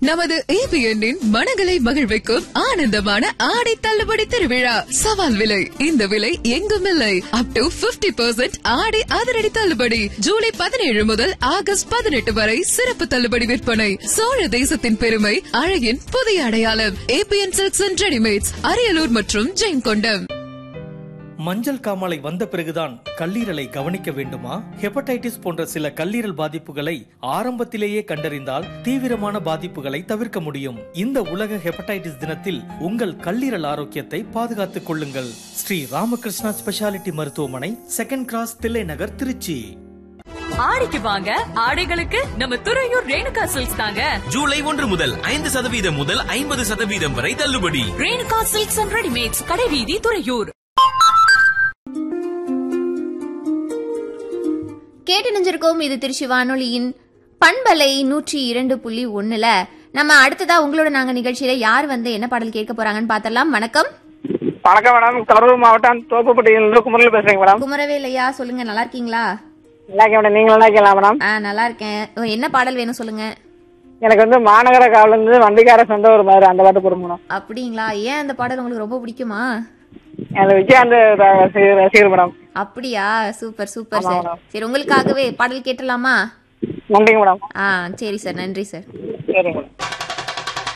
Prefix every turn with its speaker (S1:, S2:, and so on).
S1: நமது ஏபிஎன்னின் மனங்களை மகிழ்விக்கும் ஆனந்தமான ஆடை தள்ளுபடி திருவிழா சவால் விலை இந்த விலை எங்கும் இல்லை அப் டு பிப்டி பெர்சென்ட் ஆடை அதிரடி தள்ளுபடி ஜூலை பதினேழு முதல் ஆகஸ்ட் பதினெட்டு வரை சிறப்பு தள்ளுபடி விற்பனை சோழ தேசத்தின் பெருமை அழகின் புதிய அடையாளம் ABN silks and readymades Ariyalur மற்றும் ஜெயங்கொண்டம்
S2: மஞ்சள் காமாலை வந்த பிறகுதான் கல்லீரலை கவனிக்க வேண்டுமா ஹெப்படைட்டிஸ் போன்ற சில கல்லீரல் பாதிப்புகளை ஆரம்பத்திலேயே கண்டறிந்தால் தீவிரமான பாதிப்புகளை தவிர்க்க முடியும் இந்த உலக ஹெப்படைட்டிஸ் தினத்தில் உங்கள் கல்லீரல் ஆரோக்கியத்தை பாதுகாத்துக் கொள்ளுங்கள் ஸ்ரீ ராமகிருஷ்ணா ஸ்பெஷாலிட்டி மருத்துவமனை செகண்ட் கிராஸ் தில்லை நகர் திருச்சி
S3: ஆடிக்கு வாங்க ஆடைகளுக்கு நம்ம துறையூர் ரேணுகா சில்க்ஸ் தாங்க
S4: ஜூலை ஒன்று முதல் ஐந்து சதவீதம் முதல் ஐம்பது சதவீதம் வரை தள்ளுபடி
S3: ரேணுகா சில்க்ஸ் அண்ட் ரெடிமேட்ஸ் கடைவீதி துறையூர்
S5: கேட்டு நினைஞ்சிருக்கோம் இது திருச்சி வானொலியின் பண்பலை நூற்றி இரண்டு புள்ளி ஒண்ணுல நம்ம அடுத்ததா உங்களோட நாங்க நிகழ்ச்சியில யார் வந்து என்ன பாடல் கேட்க போறாங்கன்னு பார்த்தலாம் வணக்கம்
S6: வணக்கம் மேடம் கரூர் மாவட்டம் தோப்புப்பட்டியிலிருந்து குமரில் பேசுறேங்க மேடம்
S5: குமரவேலையா சொல்லுங்க நல்லா இருக்கீங்களா
S6: நல்லா இருக்கேன் மேடம் நீங்க நல்லா இருக்கலாம் மேடம்
S5: ஆ நல்லா இருக்கேன் ஓ, என்ன பாடல் வேணும் சொல்லுங்க
S6: எனக்கு வந்து மாநகர காவல இருந்து வண்டிக்கார சொந்த ஒரு மாதிரி அந்த பாட்டு போடுங்க மேடம்
S5: அப்படிங்களா ஏன் அந்த பாடல் உங்களுக்கு ரொம்ப பிடிக்குமா
S6: எனக்கு விஜயாந்த் ரசிகர் ரசிகர் மேடம்
S5: அப்படியா சூப்பர் சூப்பர்
S6: ஆமா,
S5: சார்
S6: மேடம்.
S5: சரி உங்களுக்காகவே பாடல் கேட்டலாமா
S6: நன்றிங்க மேடம்
S5: ஆ சரி சார் நன்றி சார்
S6: சரிங்க மேடம்